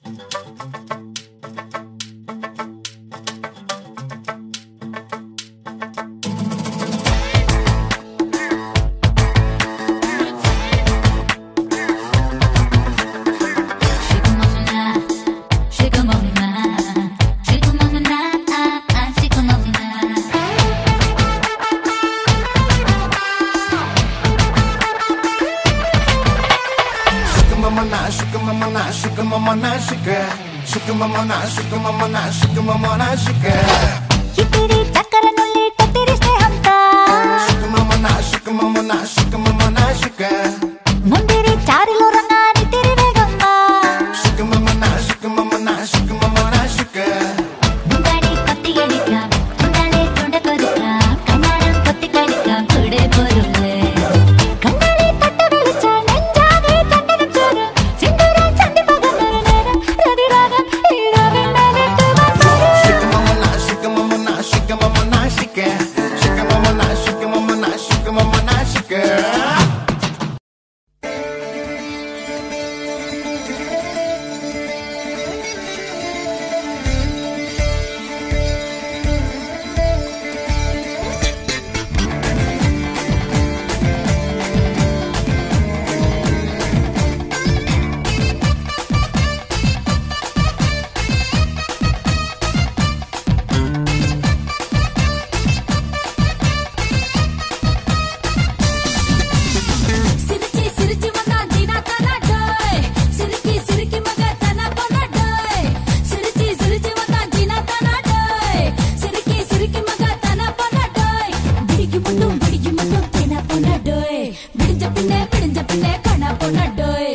Shake 'em on now, shake 'em on now, shake 'em on now, shake 'em on now. Shika mama na, shika mama na, shika mama na, shika. Shika mama na, shika mama na, shika mama na, shika. ಚಿಟ್ಟಿರಿ ಚಕ್ಕರನಲ್ಲಿ ಕತ್ತಿರಿಷ್ಟೇ ಹಂತ Shika mama na, shika mama na, shika mama na, shika. ಮುಂದಿರಿ ಚಾರಿలో ರಂಗ ನಿಟ್ಟಿರಿ ವೇಗಮ್ಮ Shika mama na, shika mama na, shika mama na, shika. முந்தாடி கொத்தி அடிக்க முந்தாலே தொண்ட கொதிக்க கண்ணாரம் கொத்தி கடிக்க குடே பொருளே கண்ணாடி பட்டு வெளிச்ச நெஞ்சாகே சண்டனம் சோறு சிந்தூர சண்டி பகந்தர நேரம் ரதிராகம் ஈரவின் மேலிட்டு வந்தாரு Shika mama na, shika mama na, shika mama na, shika. Shika mama na, shika mama na, shika mama na, shika. சிரிச்சி சிரிச்சி வந்தா ஜீனா தானா டோய் சிரிக்கி சிரிக்கி மக தானா போனா டோய் சிரிச்சி சிரிச்சி வந்தா ஜீனா தானா டோய் சிரிக்கி சிரிக்கி மக தானா போனா டோய் விடிக்கு மட்டும் விடிக்கு மட்டும் தேனா போனா டோய் விடிஞ்ச பின்னே விடிஞ்ச பின்னே கணா போனா டோய்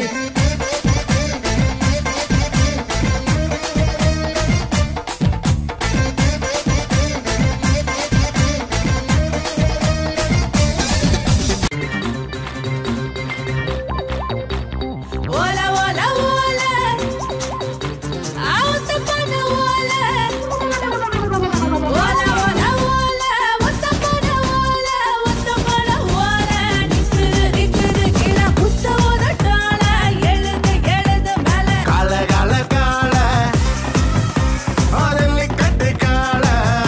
Hola, hola, hola. Auto para hola. Hola, hola, hola. Auto para hola. Auto para hola. நிக்குது, நிக்குது, கீழே புத்த உதட்டால. எழுது, எழுது மேல. கால கால கால ஆரல்லி கட்டு கால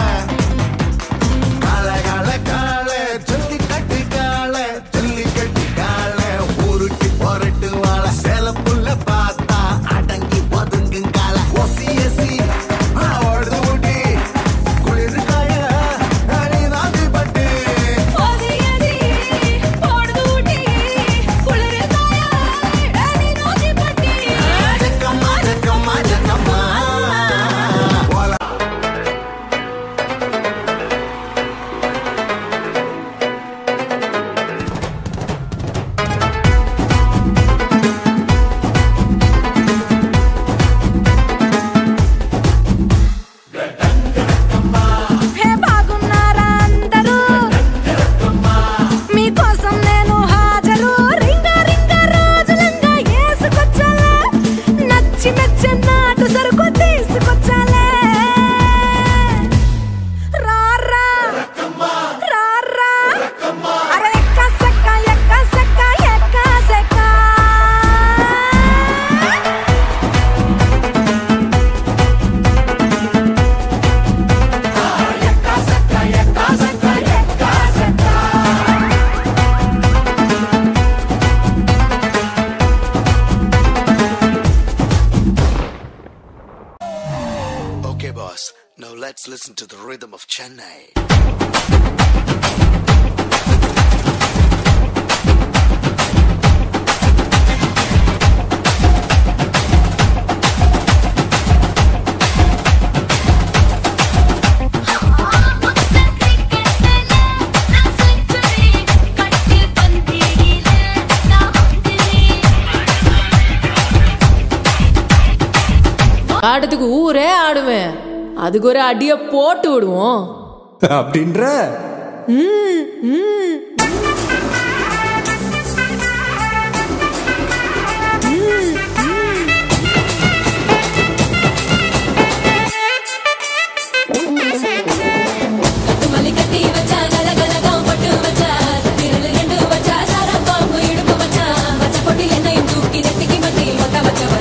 கால கால கால சொல்லி கட்டு கால சொல்லி கட்டு கால ஊருட்டி போரட்டு வாழ சேல புல்ல பார்த்தா அடங்கி ஒதுங்கும் கால ஒசி எசி ஓடுது ஊட்டி குளிர் காய அடிதாது பட்டு ஓதி, எதி, ஓடுது ஊட்டி. குளிரு காய, அடி நோக்கி பட்டி. ஜக்கம்மா ஜக்கம்மா ஜக்கம்மா போல హే బాగున్నారా అందరూ మీకోసం నేను హాజరు రింగ రింగ రోజులంగా వేసుకొచ్చాలే నచ్చి మెచ్చి నాటు సరుకు తీసుకొచ్చాలే రారా రారా అరే ఎక్క సెక్క ఎక్క సెక్క ఎక్క సెక్క Okay, boss. Now let's listen to the rhythm of Chennai. ஆட்டத்துக்கு ஊரே ஆடுவேன் அதுக்கு ஒரு அடிய போட்டு விடுவோம் அப்படின்ற மல்லி கட்டி வச்சா கலகலகம் பட்டு வச்சா சத்திரல் ரெண்டு வச்சா சாரா பாம்பு இடுப்பு வச்சா வச்ச பொட்டில் என்னையும் தூக்கி நெத்திக்கு மத்தியில் ஒட்ட வச்ச